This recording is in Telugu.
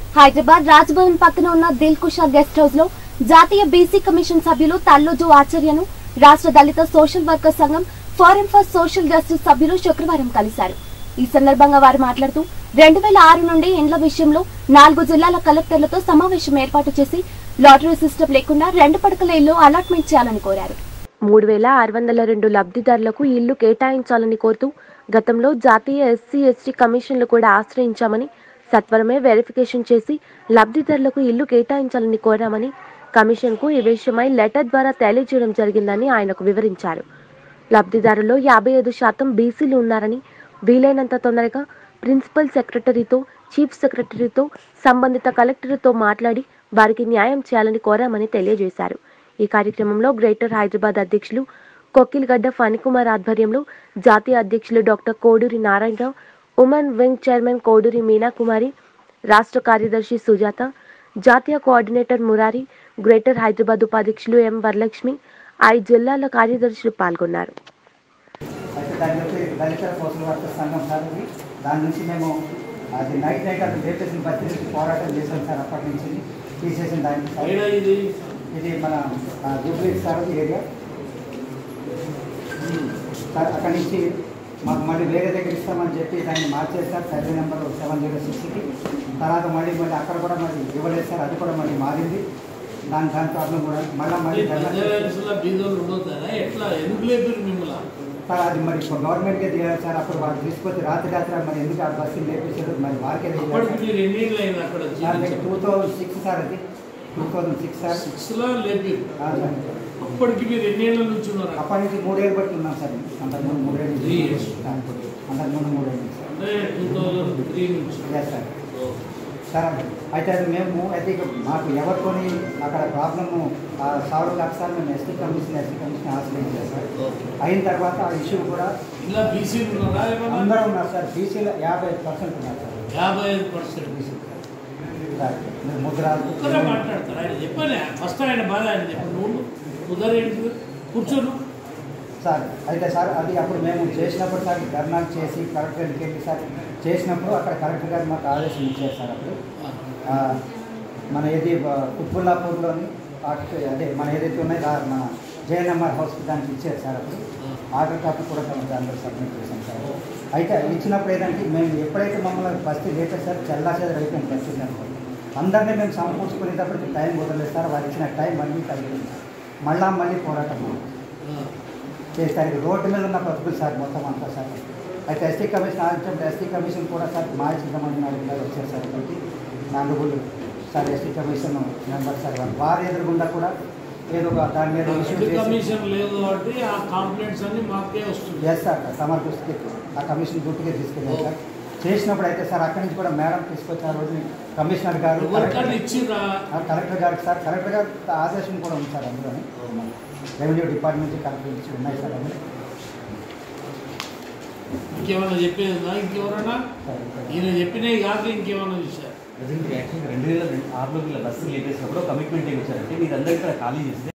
హైదరాబాద్ రాజ్భవన్ పక్కన ఉన్న దిల్ కుషా గెస్ట్ హౌస్ లో జాతీయ బీసీ కమిషన్ సభ్యులు తల్లోజు ఆచార్యను రాష్ట్ర దళిత సోషల్ వర్కర్ సంఘం ఫోరం ఫర్ సోషల్ జస్టిస్ సభ్యులు శుక్రవారం కలిశారు ఈ సందర్భంగా వారు మాట్లాడుతూ రెండు వేల ఆరు నుండి ఇండ్ల విషయంలో నాలుగు జిల్లాల కలెక్టర్లతో సమావేశం ఏర్పాటు చేసి లాటరీ సిస్టమ్ లేకుండా రెండు పడకల ఇల్లు అలాట్మెంట్ చేయాలని కోరారు మూడు వేల ఆరు వందల రెండు లబ్ధిదారులకు ఇల్లు కేటాయించాలని కోరుతూ గతంలో జాతీయ ఎస్సీ ఎస్టీ కమిషన్లు కూడా ఆశ్రయించామని సత్వరమే వెరిఫికేషన్ చేసి లబ్ధిదారులకు ఇల్లు కేటాయించాలని కోరామని కమిషన్కు ఈ విషయమై లెటర్ ద్వారా తెలియజేయడం జరిగిందని ఆయనకు వివరించారు లబ్ధిదారుల్లో యాభై ఐదు శాతం బీసీలు ఉన్నారని వీలైనంత తొందరగా ప్రిన్సిపల్ సెక్రటరీతో చీఫ్ సెక్రటరీతో సంబంధిత కలెక్టర్తో మాట్లాడి వారికి న్యాయం చేయాలని కోరామని తెలియజేశారు ఈ కార్యక్రమంలో గ్రేటర్ హైదరాబాద్ అధ్యక్షులు కొక్కిలిగడ్డ ఫణికుమార్ ఆధ్వర్యంలో జాతీయ అధ్యక్షులు doctor Koduri Narayanarao women wing chairman Koduri Meenakumari రాష్ట్ర కార్యదర్శి సుజాత జాతీయ కోఆర్డినేటర్ మురారి గ్రేటర్ హైదరాబాద్ ఉపాధ్యక్షులు ఎం వరలక్ష్మి ఐదు జిల్లాల కార్యదర్శులు పాల్గొన్నారు అయితే దాని వచ్చి దళిత సోషల్ వర్కర్ సంఘం సార్ ఇది దాని నుంచి మేము అది నైట్ నైట్ అది లేపేసిన బతికి పోరాటం చేసాం సార్ అప్పటి నుంచి తీసేసిన దానికి సార్ ఏడా ఇది ఇది మన జూబ్లీ సార్ ఈ ఏరియా సార్ అక్కడి నుంచి మాకు మళ్ళీ వేరే దగ్గర ఇస్తామని చెప్పి దాన్ని మార్చేస్తారు సర్వే నెంబర్ సెవెన్ జీరో సిక్స్కి తర్వాత మళ్ళీ మళ్ళీ అక్కడ కూడా మళ్ళీ ఇవ్వలేదు సార్ అది కూడా మళ్ళీ మారింది దాని దాని ప్రాబ్లం కూడా మళ్ళీ మళ్ళీ ధర్నా చేసి- పంచాయతీలో బీదోళ్ళు ఉండవుతారా ఎట్లా ఎందుకు లేపారు మిమ్మల్ని సార్ అది మరి ఇప్పుడు గవర్నమెంట్కే దిగారు సార్ అప్పుడు వాళ్ళు తీసుకొచ్చి రాత్రి రాత్రి మరి ఎందుకు ఆ బస్సులు లేపేసారు మరి వారికే అప్పటికి దిగారు మీరు ఎన్ని ఏళ్ళు అయింది అక్కడ sir two thousand six sir అది two thousand six sir six లో లేపారు ఆ, సార్ అప్పటికి మీరు ఎన్ని ఏళ్ళ నుంచి ఉన్నారు అక్కడ? అప్పటి నుంచి మూడేళ్ళు బట్టి ఉన్నాం సార్ అంతకుముందు మూడేళ్ళు నుంచి. Three years. అంతకుముందు మూడేళ్ళు నుంచి సార్ అంటే టూ థౌజండ్ త్రీ నుంచి ఎస్ సార్ సార్ అయితే అది మేము అయితే ఇక మాకు ఎవరితోని అక్కడ ప్రాబ్లము సాల్వ్ కాదు సార్ మేము ఎస్టీ కమిషన్ ఎస్టీ కమిషన్ ఆశ్రయించాం సార్ అయిన తర్వాత ఆ ఇష్యూ కూడా ఇలా బీసీలు ఉన్నారా ఏమన్నా అందరూ ఉన్నారు సార్ బీసీలో యాభై ఐదు పర్సెంట్ ఉన్నారు సార్ యాభై ఐదు పర్సెంట్ బీసీ సార్ మీరు ముద్రాలు ఒక్కరే మాట్లాడతారు ఆయన చెప్పలే ఫస్ట్ ఆయన బాధ ఆయన చెప్పు నువ్వు కుదరేంటి కూర్చోను సార్ అయితే సార్ అది అప్పుడు మేము చేసినప్పుడు సార్ ధర్నాలు చేసి కలెక్టర్కి వెళ్ళి సార్ చేసినప్పుడు అక్కడ కలెక్టర్ గారు మాకు ఆదేశం ఇచ్చారు సార్ అప్పుడు ఆ, మన ఏది ఆ, కుత్బుల్లాపూర్లోని అటు- అదే మన ఏదైతే ఉన్నాయో రా- మన జయనమ్మర్ హౌస్ దానికి ఇచ్చారు సార్ అప్పుడు ఆర్డర్ కాపీ కూడా మేము దాంట్లో సబ్మిట్ చేశాం సార్ అయితే ఇచ్చినప్పుడు ఏంటంటే మేము ఎప్పుడైతే మమ్మల్ని ఫస్ట్ లేపే సార్ చల్లా చేదర అయిపోయింది పరిస్థితి అనుకోండి అందరినీ మేము సమకూర్చుకునేటప్పటికి టైం వదలలేదు సార్ వారు ఇచ్చిన టైం మళ్ళీ కలిగింది మళ్ళా మళ్ళీ పోరాటం చేస్తారు రోడ్డు మీద ఉన్న బతుకులు సార్ మొత్తం అంతా సార్ అయితే ఎస్టీ కమిషన్ ఆలోచించినప్పుడు ఎస్టీ కమిషన్ కూడా సార్ మాయ చింతమంది నాలుగు గారు వచ్చారు సార్ ఇక్కడికి నాలుగులు sir ST commission member sir వారు వారి ఎదురుగుండా కూడా ఏదో ఒక దాని మీద ఇష్యూ ఎస్టీ చేసి కమిషన్ లేదు కాబట్టి ఆ కాంప్లైంట్స్ అన్ని మాకే వస్తుంది ఎస్ సార్ తమరి దృష్టికి ఆ కమిషన్ గుర్తుకే తీసుకెళ్ళారు సార్ చేసినప్పుడు అయితే సార్ అక్కడి నుంచి కూడా మేడం తీసుకొచ్చి ఆ రోజు కమిషనర్ గారు ఎవరికన్నా కలెక్టర్ ఇచ్చిరా ఆ కలెక్టర్ గారికి సార్ కలెక్టర్ గారు ఆదేశం కూడా ఉంది సార్ అందులోని రెవెన్యూ డిపార్ట్మెంట్ నుంచి కలెక్టర్ నుంచి ఉన్నాయి సార్ అందులో ఇంకేమైనా చెప్పేది ఉందా ఇంకెవరైనా సార్ ఇక్కడ ఈయన చెప్పినవి కాక ఇంకేమైనా చూసారు ప్రజెంట్ యాక్చువల్గా రెండు వేల రెండు ఆరులో వీళ్ళ బస్సు లేపేసినప్పుడు కమిట్మెంట్ ఏమి ఇచ్చారంటే మీరందరూ ఇక్కడ ఖాళీ చేస్తే